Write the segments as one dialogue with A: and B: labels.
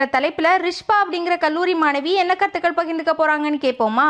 A: தலைப்புல ரிஷ்பா அப்படிங்கிற கல்லூரி மாணவி என்ன கருத்துக்கள் பகிர்ந்துக்க போறாங்கன்னு கேட்போமா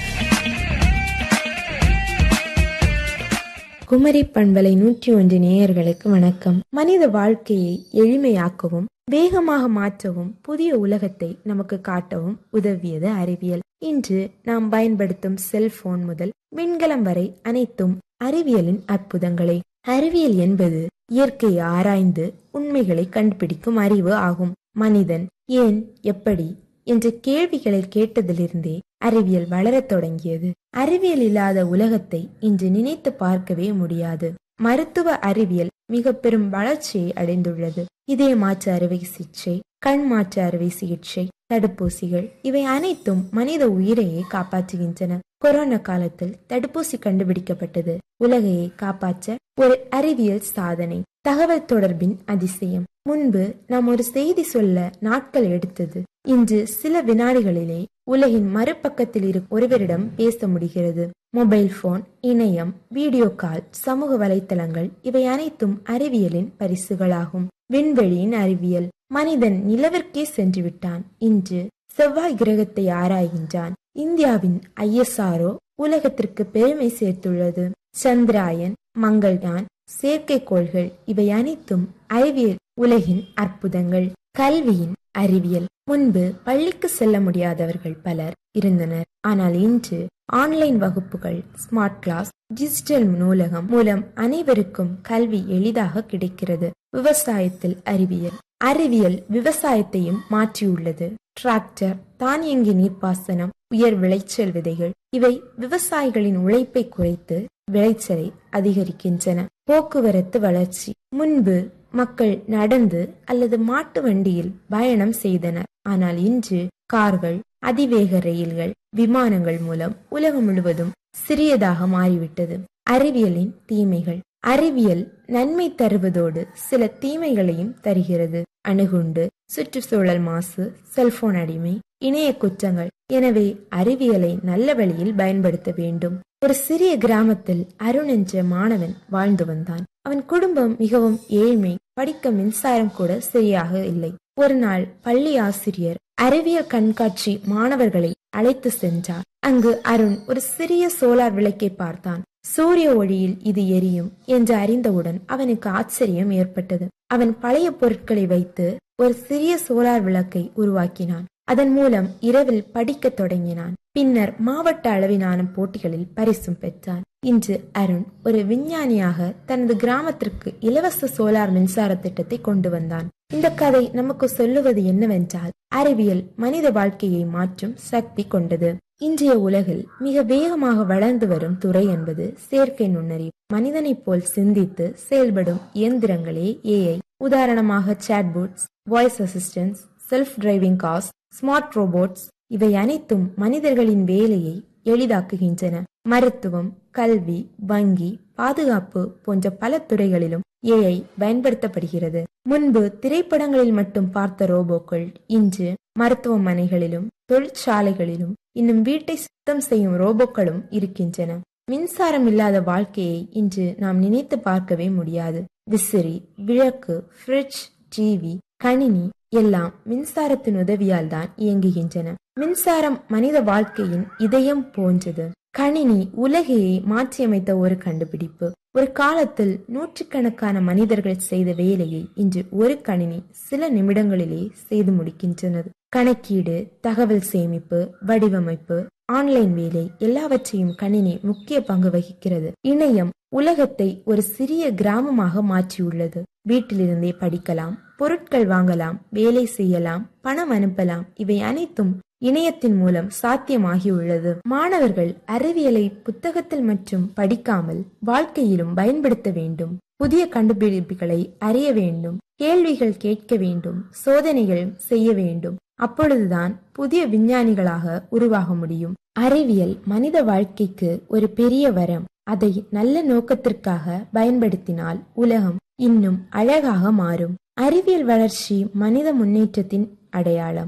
B: குமரி பண்பலை நூற்றி ஒன்று நேயர்களுக்கு வணக்கம் மனித வாழ்க்கையை எளிமையாக்கவும் வேகமாக மாற்றவும் புதிய உலகத்தை நமக்கு காட்டவும் உதவியது அறிவியல் இன்று நாம் பயன்படுத்தும் செல்போன் முதல் விண்கலம் வரை அனைத்தும் அறிவியலின் அற்புதங்களே அறிவியல் என்பது இயற்கையை ஆராய்ந்து உண்மைகளை கண்டுபிடிக்கும் அறிவு ஆகும் மனிதன் ஏன் எப்படி என்ற கேள்விகளை கேட்டதிலிருந்தே அறிவியல் வளரத் தொடங்கியது அறிவியல் இல்லாத உலகத்தை இன்று நினைத்து பார்க்கவே முடியாது மருத்துவ அறிவியல் மிக பெரும் வளர்ச்சியை அடைந்துள்ளது இதய மாற்று அறுவை சிகிச்சை கண் மாற்று அறுவை சிகிச்சை தடுப்பூசிகள் இவை அனைத்தும் மனித உயிரையே காப்பாற்றுகின்றன கொரோனா காலத்தில் தடுப்பூசி கண்டுபிடிக்கப்பட்டது உலகையை காப்பாற்ற ஒரு அறிவியல் சாதனை தகவல் தொடர்பின் அதிசயம் முன்பு நாம் ஒரு செய்தி சொல்ல நாட்கள் எடுத்தது இன்று சில வினாடிகளிலே உலகின் மறுபக்கத்தில் இருக்கும் ஒருவரிடம் பேச முடிகிறது மொபைல் போன் இணையம் வீடியோ கால் சமூக வலைத்தளங்கள் இவை அனைத்தும் அறிவியலின் பரிசுகளாகும் விண்வெளியின் அறிவியல் மனிதன் நிலவிற்கே சென்று விட்டான் இன்று செவ்வாய் கிரகத்தை ஆராய்கின்றான் இந்தியாவின் ஐஎஸ்ஆர்ஓ உலகத்திற்கு பெருமை சேர்த்துள்ளது சந்திராயன் மங்கள்யான் செயற்கைக்கோள்கள் இவை அனைத்தும் அறிவியல் உலகின் அற்புதங்கள் கல்வியின் அறிவியல் முன்பு பள்ளிக்கு செல்ல முடியாதவர்கள் பலர் இருந்தனர் ஆனால் இன்று ஆன்லைன் வகுப்புகள் ஸ்மார்ட் கிளாஸ் டிஜிட்டல் நூலகம் மூலம் அனைவருக்கும் கல்வி எளிதாக கிடைக்கிறது விவசாயத்தில் அறிவியல் அறிவியல் விவசாயத்தையும் மாற்றியுள்ளது டிராக்டர் தானியங்கி நீர்ப்பாசனம் உயர் விளைச்சல் விதைகள் இவை விவசாயிகளின் உழைப்பை குறைத்து விளைச்சலை அதிகரிக்கின்றன போக்குவரத்து வளர்ச்சி முன்பு மக்கள் நடந்து அல்லது மாட்டு வண்டியில் பயணம் செய்தனர் ஆனால் இன்று கார்கள் அதிவேக ரயில்கள் விமானங்கள் மூலம் உலகம் முழுவதும் சிறியதாக மாறிவிட்டது அறிவியலின் தீமைகள் அறிவியல் நன்மை தருவதோடு சில தீமைகளையும் தருகிறது அணுகுண்டு சுற்றுச்சூழல் மாசு செல்போன் அடிமை இணைய குற்றங்கள் எனவே அறிவியலை நல்ல வழியில் பயன்படுத்த வேண்டும் ஒரு சிறிய கிராமத்தில் அருண் என்ற மாணவன் வாழ்ந்து வந்தான் அவன் குடும்பம் மிகவும் ஏழ்மை படிக்க மின்சாரம் கூட சரியாக இல்லை ஒரு நாள் பள்ளி ஆசிரியர் அறிவியல் கண்காட்சி மாணவர்களை அழைத்து சென்றார் அங்கு அருண் ஒரு சிறிய சோலார் விளக்கை பார்த்தான் சூரிய ஒளியில் இது எரியும் என்று அறிந்தவுடன் அவனுக்கு ஆச்சரியம் ஏற்பட்டது அவன் பழைய பொருட்களை வைத்து ஒரு சிறிய சோலார் விளக்கை உருவாக்கினான் அதன் மூலம் இரவில் படிக்கத் தொடங்கினான் பின்னர் மாவட்ட அளவிலான போட்டிகளில் பரிசும் பெற்றான் இன்று அருண் ஒரு விஞ்ஞானியாக தனது கிராமத்திற்கு இலவச சோலார் மின்சார திட்டத்தை கொண்டு வந்தான் இந்த கதை நமக்கு சொல்லுவது என்னவென்றால் அறிவியல் மனித வாழ்க்கையை மாற்றும் சக்தி கொண்டது இன்றைய உலகில் மிக வேகமாக வளர்ந்து வரும் துறை என்பது செயற்கை நுண்ணறிவு மனிதனைப் போல் சிந்தித்து செயல்படும் இயந்திரங்களே ஏஐ உதாரணமாக chatbots voice assistants self driving cars smart robots இவை அனைத்தும் மனிதர்களின் வேலையை எளிதாக்குகின்றன மருத்துவம் கல்வி வங்கி பாதுகாப்பு போன்ற பல துறைகளிலும் ஏஐ பயன்படுத்தப்படுகிறது முன்பு திரைப்படங்களில் மட்டும் பார்த்த ரோபோக்கள் இன்று மருத்துவமனைகளிலும் தொழிற்சாலைகளிலும் இன்னும் வீட்டை சுத்தம் செய்யும் ரோபோக்களும் இருக்கின்றன மின்சாரம் இல்லாத வாழ்க்கையை இன்று நாம் நினைத்து பார்க்கவே முடியாது விசிறி விளக்கு ஃப்ரிட்ஜ் டிவி கணினி எல்லாம் மின்சாரத்தின் உதவியால் தான் இயங்குகின்றன மின்சாரம் மனித வாழ்க்கையின் இதயம் போன்றது கணினி உலகையை மாற்றியமைத்த ஒரு கண்டுபிடிப்பு ஒரு காலத்தில் நூற்றுக்கணக்கான மனிதர்கள் செய்த வேலையை இன்று ஒரு கணினி சில நிமிடங்களிலே செய்து முடிக்கின்றது கணக்கீடு தகவல் சேமிப்பு வடிவமைப்பு ஆன்லைன் வேலை எல்லாவற்றையும் கணினி முக்கிய பங்கு வகிக்கிறது இணையம் உலகத்தை ஒரு சிறிய கிராமமாக மாற்றியுள்ளது வீட்டிலிருந்தே படிக்கலாம் பொருட்கள் வாங்கலாம் வேலை செய்யலாம் பணம் அனுப்பலாம் இவை அனைத்தும் இணையத்தின் மூலம் சாத்தியமாகியுள்ளது மாணவர்கள் அறிவியலை புத்தகத்தில் மற்றும் படிக்காமல் வாழ்க்கையிலும் பயன்படுத்த வேண்டும் புதிய கண்டுபிடிப்புகளை அறிய வேண்டும் கேள்விகள் கேட்க வேண்டும் சோதனைகள் செய்ய வேண்டும் அப்பொழுதுதான் புதிய விஞ்ஞானிகளாக உருவாக முடியும் அறிவியல் மனித வாழ்க்கைக்கு ஒரு பெரிய வரம் அதை நல்ல நோக்கத்திற்காக பயன்படுத்தினால் உலகம் இன்னும் அழகாக மாறும் அறிவியல் வளர்ச்சி மனித முன்னேற்றத்தின் அடையாளம்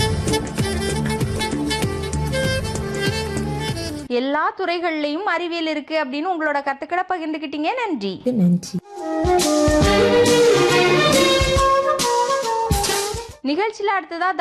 A: எல்லா துறைகள்லயும் அறிவியல் இருக்கு அப்படின்னு உங்களோட கருத்துக்களை பகிர்ந்துக்கிட்டீங்க நன்றி
B: நன்றி
A: நிகழ்ச்சியில அடுத்ததா